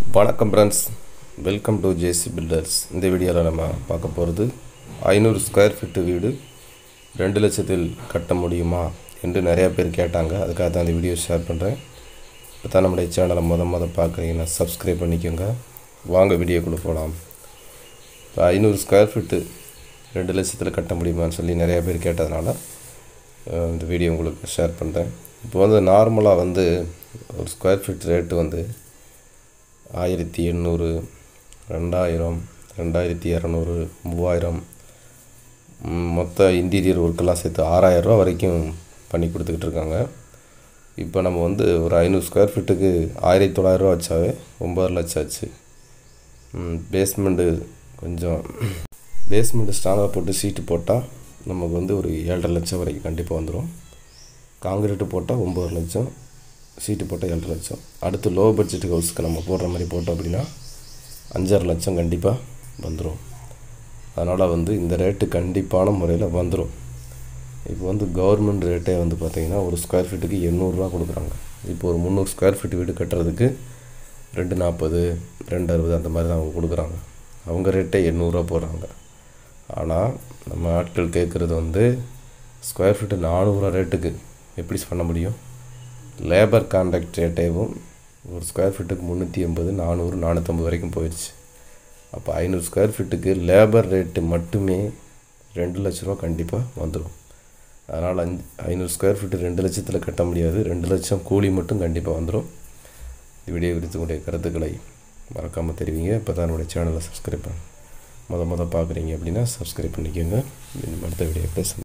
வணக்கம் friends welcome to JC builders இந்த வீடியோவில் நம்ம பார்க்க போகிறது ஐநூறு ஸ்கொயர் ஃபீட்டு வீடு ரெண்டு லட்சத்தில் கட்ட முடியுமா என்று நிறையா பேர் கேட்டாங்க அதுக்காக தான் இந்த வீடியோ ஷேர் பண்ணுறேன் இப்போ தான் நம்முடைய சேனலை முத முத பார்க்குறீங்கன்னா சப்ஸ்கிரைப் பண்ணிக்கோங்க வாங்க வீடியோக்குள்ளே போகலாம் இப்போ ஐநூறு ஸ்கொயர் ஃபீட்டு ரெண்டு லட்சத்தில் கட்ட முடியுமான்னு சொல்லி நிறையா பேர் கேட்டதுனால அஹ், இந்த வீடியோ உங்களுக்கு ஷேர் பண்ணுறேன் இப்போ வந்து நார்மலாக வந்து ஒரு ஸ்கொயர் ஃபீட் ரேட்டு வந்து ஆயிரத்தி எண்ணூறு ரெண்டாயிரம் ரெண்டாயிரத்தி இரநூறு மூவாயிரம் ம், மொத்த இன்டீரியர் ஒர்க்கெல்லாம் சேர்த்து ஆறாயிரரூவா வரைக்கும் பண்ணி கொடுத்துக்கிட்டு இருக்காங்க இப்போ நம்ம வந்து ஒரு ஐநூறு ஸ்கொயர் ஃபீட்டுக்கு ஆயிரத்தி தொள்ளாயிரரூவா வச்சாவே ஒம்பது லட்சம் ஆச்சு பேஸ்மெண்ட்டு கொஞ்சம் பேஸ்மெண்ட்டு ஸ்ட்ராங்காக போட்டு சீட்டு போட்டால் நமக்கு வந்து ஒரு ஏழரை லட்சம் வரைக்கும் கண்டிப்பாக வந்துடும் காங்கிரீட்டு போட்டால் ஒம்பது லட்சம் சீட்டு போட்டால் ஏழரை லட்சம் அடுத்து லோ பட்ஜெட் ஹவுஸ்க்கு நம்ம போடுற மாதிரி போட்டோம் அப்படின்னா அஞ்சாறு லட்சம் கண்டிப்பாக வந்துடும் அதனால் வந்து இந்த ரேட்டு கண்டிப்பான முறையில் வந்துடும் இப்போ வந்து கவர்மெண்ட் ரேட்டே வந்து பார்த்திங்கன்னா ஒரு ஸ்கொயர் ஃபீட்டுக்கு எண்ணூறுரூவா கொடுக்குறாங்க இப்போ ஒரு முந்நூறு ஸ்கொயர் ஃபீட் வீடு கட்டுறதுக்கு ரெண்டு நாற்பது ரெண்டு அறுபது அந்த மாதிரி தான் அவங்க கொடுக்குறாங்க அவங்க ரேட்டே எண்ணூறுரூவா போடுறாங்க ஆனால் நம்ம ஆட்கள் கேட்குறது வந்து ஸ்கொயர் ஃபீட்டு நானூறுரூவா ரேட்டுக்கு எப்படி பண்ண முடியும் லேபர் கான்ட்ராக்ட் ரேட்டேவும் ஒரு ஸ்கொயர் ஃபீட்டுக்கு முந்நூற்றி எண்பது நானூறு நானூற்றம்பது வரைக்கும் போயிடுச்சு அப்போ ஐநூறு ஸ்கொயர் ஃபீட்டுக்கு லேபர் ரேட்டு மட்டுமே ரெண்டு லட்ச ரூபா கண்டிப்பாக வந்துடும் அதனால் அஞ்சு ஐநூறு ஸ்கொயர் ஃபீட்டு ரெண்டு லட்சத்தில் கட்ட முடியாது ரெண்டு லட்சம் கூலி மட்டும் கண்டிப்பாக வந்துடும் இந்த வீடியோ குறித்து உங்களுடைய கருத்துக்களை மறக்காமல் தெரிவிங்க இப்போ தான் என்னுடைய சேனலை சப்ஸ்கிரைப் பண்ண முத முத பார்க்குறீங்க அப்படின்னா சப்ஸ்கிரைப் பண்ணிக்கோங்க இன்னும் அடுத்த வீடியோ பேசுங்க